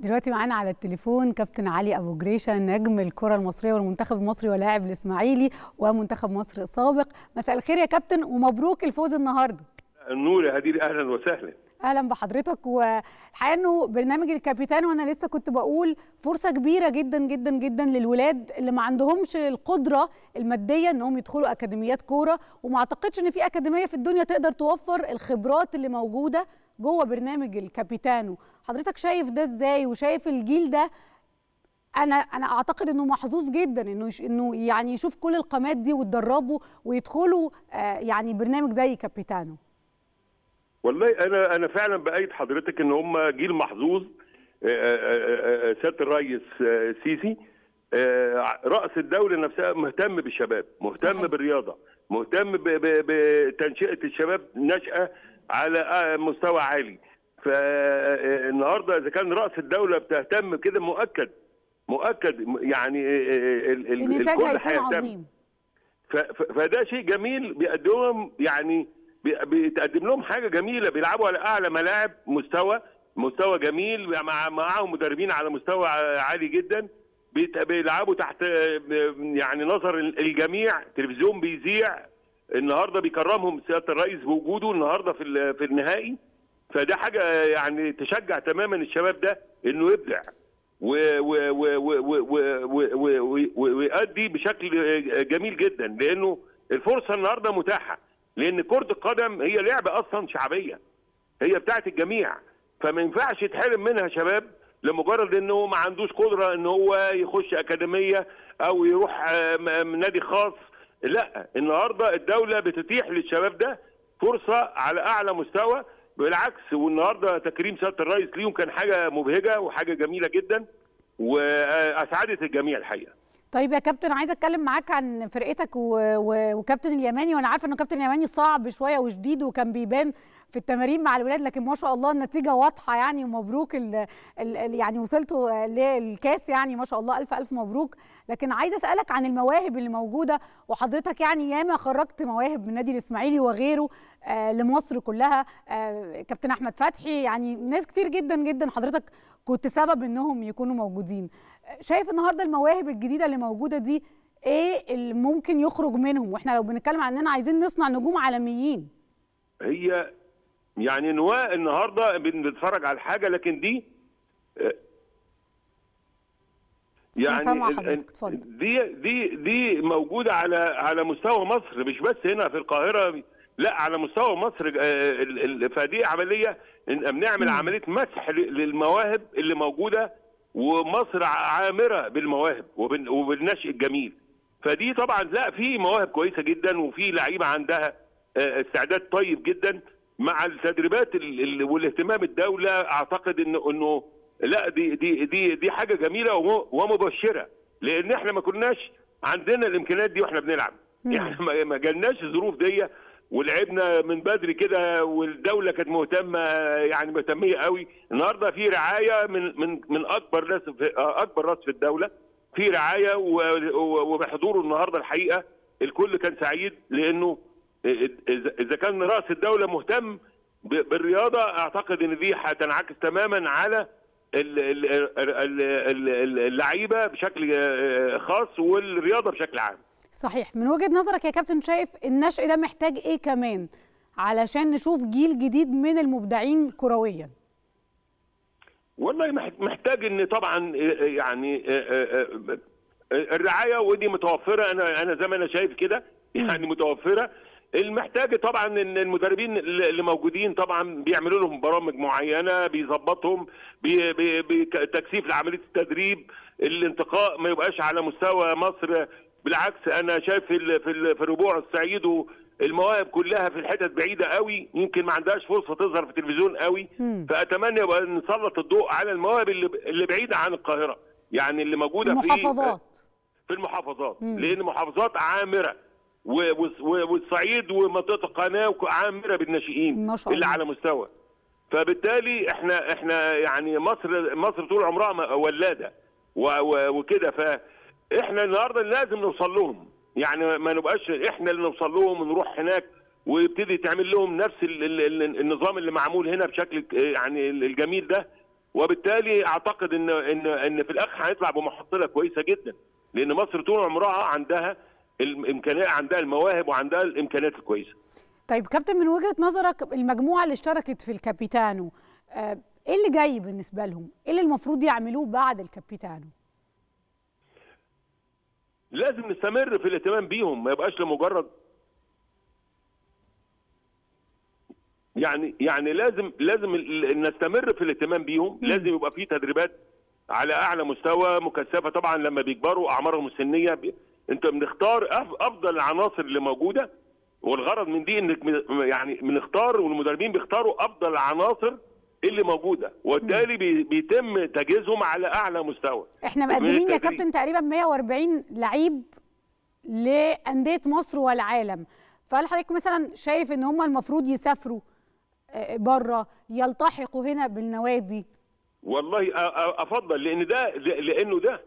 دلوقتي معانا على التليفون كابتن علي ابو جريشه نجم الكره المصريه والمنتخب المصري ولاعب الاسماعيلي ومنتخب مصر السابق مساء الخير يا كابتن ومبروك الفوز النهارده النور يا هدير اهلا وسهلا اهلا بحضرتك والحقيقه انه برنامج الكابيتان وانا لسه كنت بقول فرصه كبيره جدا جدا جدا للولاد اللي ما عندهمش القدره الماديه انهم يدخلوا اكاديميات كوره وما اعتقدش ان في اكاديميه في الدنيا تقدر توفر الخبرات اللي موجوده جوه برنامج الكابيتانو حضرتك شايف ده ازاي وشايف الجيل ده انا انا اعتقد انه محظوظ جدا انه يش انه يعني يشوف كل القامات دي ويتدربوا ويدخلوا آه يعني برنامج زي كابيتانو والله انا انا فعلا بايد حضرتك ان هم جيل محظوظ سياده الرئيس سيسي راس الدوله نفسها مهتم بالشباب مهتم صحيح. بالرياضه مهتم بتنشئه الشباب نشاه على مستوى عالي فالنهارده اذا كان راس الدوله بتهتم كده مؤكد مؤكد يعني الكل هيهتم فده شيء جميل بيقدمهم يعني بيتقدم لهم حاجه جميله بيلعبوا على اعلى ملاعب مستوى مستوى جميل مع معاهم مدربين على مستوى عالي جدا بيلعبوا تحت يعني نظر الجميع تلفزيون بيذيع النهارده بيكرمهم سياده الرئيس بوجوده النهارده في في النهائي فده حاجه يعني تشجع تماما الشباب ده انه يبدع ويؤدي بشكل جميل جدا لانه الفرصه النهارده متاحه لان كره القدم هي لعبه اصلا شعبيه هي بتاعت الجميع فما ينفعش يتحرم منها شباب لمجرد انه ما عندوش قدره ان هو يخش اكاديميه او يروح نادي خاص لا النهارده الدوله بتتيح للشباب ده فرصه على اعلى مستوى بالعكس والنهارده تكريم سياده الرئيس ليهم كان حاجه مبهجه وحاجه جميله جدا واسعدت الجميع الحقيقه طيب يا كابتن عايزه اتكلم معاك عن فرقتك و... و... وكابتن اليماني وانا عارفه انه كابتن اليماني صعب شويه وشديد وكان بيبان في التمارين مع الولاد لكن ما شاء الله النتيجه واضحه يعني ومبروك ال... ال... يعني وصلتوا للكاس يعني ما شاء الله الف الف مبروك لكن عايزه اسالك عن المواهب اللي موجوده وحضرتك يعني ياما خرجت مواهب من نادي الاسماعيلي وغيره آه لمصر كلها آه كابتن احمد فتحي يعني ناس كتير جدا جدا حضرتك كنت سبب انهم يكونوا موجودين شايف النهارده المواهب الجديده اللي موجوده دي ايه اللي ممكن يخرج منهم واحنا لو بنتكلم عننا عايزين نصنع نجوم عالميين هي يعني نواة النهارده بنتفرج على الحاجه لكن دي يعني دي دي دي موجوده على على مستوى مصر مش بس هنا في القاهره لا على مستوى مصر فدي عمليه بنعمل عمليه مسح للمواهب اللي موجوده ومصر عامره بالمواهب وبالنشء الجميل فدي طبعا لا في مواهب كويسه جدا وفي لعيبه عندها استعداد طيب جدا مع التدريبات والاهتمام الدوله اعتقد انه انه لا دي دي دي دي حاجه جميله ومبشره لان احنا ما كناش عندنا الامكانيات دي واحنا بنلعب يعني ما جالناش الظروف دي ولعبنا من بدري كده والدوله كانت مهتمه يعني مهتميه قوي النهارده في رعايه من من من اكبر ناس في اكبر راس في الدوله في رعايه وبحضوره النهارده الحقيقه الكل كان سعيد لانه اذا كان راس الدوله مهتم بالرياضه اعتقد ان دي هتنعكس تماما على اللعيبه بشكل خاص والرياضه بشكل عام صحيح من وجهه نظرك يا كابتن شايف النشء ده محتاج ايه كمان علشان نشوف جيل جديد من المبدعين كرويا والله محتاج ان طبعا يعني الرعايه ودي متوفره انا انا زي ما انا شايف كده يعني متوفره المحتاج طبعا ان المدربين اللي موجودين طبعا بيعملوا لهم برامج معينه بيظبطهم بتكثيف لعمليه التدريب الانتقاء ما يبقاش على مستوى مصر بالعكس انا شايف في في ربوع الصعيد المواهب كلها في الحتت بعيده قوي يمكن ما عندهاش فرصه تظهر في التلفزيون قوي فاتمنى يبقى نسلط الضوء على المواهب اللي اللي بعيده عن القاهره يعني اللي موجوده المحافظات. في في المحافظات مم. لان المحافظات عامره والصعيد ومنطقه القناه عامره بالناشئين ما شاء اللي على مستوى فبالتالي احنا احنا يعني مصر مصر طول عمرها ولاده وكده فاحنا النهارده لازم نوصل لهم يعني ما نبقاش احنا اللي نوصل لهم ونروح هناك ويبتدي تعمل لهم نفس ال ال ال النظام اللي معمول هنا بشكل يعني الجميل ده وبالتالي اعتقد ان ان ان في الاخر هنطلع بمحصله كويسه جدا لان مصر طول عمرها عندها الامكانيات عندها المواهب وعندها الامكانيات الكويسه طيب كابتن من وجهه نظرك المجموعه اللي اشتركت في الكابيتانو آه، ايه اللي جاي بالنسبه لهم؟ ايه اللي المفروض يعملوه بعد الكابيتانو؟ لازم نستمر في الاهتمام بيهم ما يبقاش لمجرد يعني يعني لازم لازم ال- نستمر في الاهتمام بيهم لازم يبقى في تدريبات على اعلى مستوى مكثفه طبعا لما بيكبروا اعمارهم السنيه بي... انت بنختار أف- افضل العناصر اللي موجوده والغرض من دي انك م- يعني بنختار والمدربين بيختاروا افضل العناصر اللي موجوده وبالتالي بي- بيتم تجهيزهم على اعلى مستوى احنا من مقدمين يا التدريب. كابتن تقريبا 140 لعيب لانديه مصر والعالم فهل حضرتك مثلا شايف ان هم المفروض يسافروا بره يلتحقوا هنا بالنوادي والله أ- أ- افضل لان ده لانه ده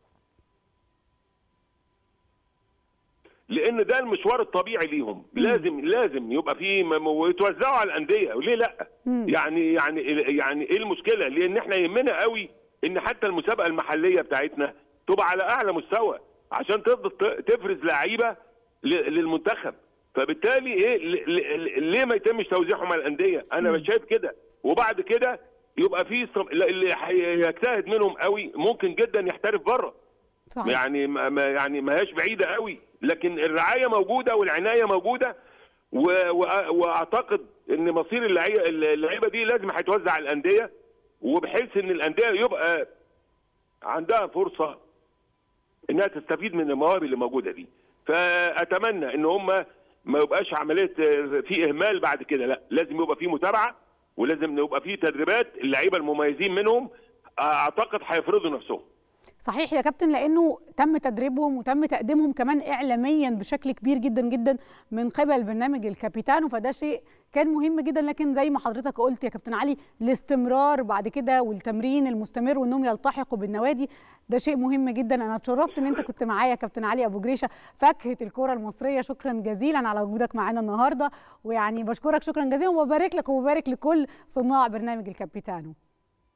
لان ده المشوار الطبيعي ليهم لازم لازم يبقى في م- ويتوزعوا على الانديه وليه لا مم. يعني يعني يعني ايه المشكله لان احنا يهمنا قوي ان حتى المسابقه المحليه بتاعتنا تبقى على اعلى مستوى عشان تفضل ت- تفرز لعيبه ل- للمنتخب فبالتالي ايه ل- ل- ليه ما يتمش توزيعهم على الانديه انا مش شايف كده وبعد كده يبقى في صم- اللي هيجتهد منهم قوي ممكن جدا يحترف بره صحيح يعني ما ما- يعني ما هياش بعيده قوي لكن الرعايه موجوده والعنايه موجوده و- و- واعتقد ان مصير اللعيبه اللعيبه دي لازم هيتوزع على الانديه وبحيث ان الانديه يبقى عندها فرصه انها تستفيد من المواهب اللي موجوده دي فاتمنى ان هم ما يبقاش عمليه آه، في اهمال بعد كده لا لازم يبقى في متابعه ولازم يبقى في تدريبات اللعيبه المميزين منهم اعتقد هيفرضوا نفسهم صحيح يا كابتن لانه تم تدريبهم وتم تقديمهم كمان اعلاميا بشكل كبير جدا جدا من قبل برنامج الكابيتانو فده شيء كان مهم جدا لكن زي ما حضرتك قلت يا كابتن علي الاستمرار بعد كده والتمرين المستمر وانهم يلتحقوا بالنوادي ده شيء مهم جدا انا اتشرفت ان انت كنت معايا يا كابتن علي ابو جريشه فاكهه الكره المصريه شكرا جزيلا على وجودك معانا النهارده ويعني بشكرك شكرا جزيلا وببارك لك وببارك لكل صناع برنامج الكابيتانو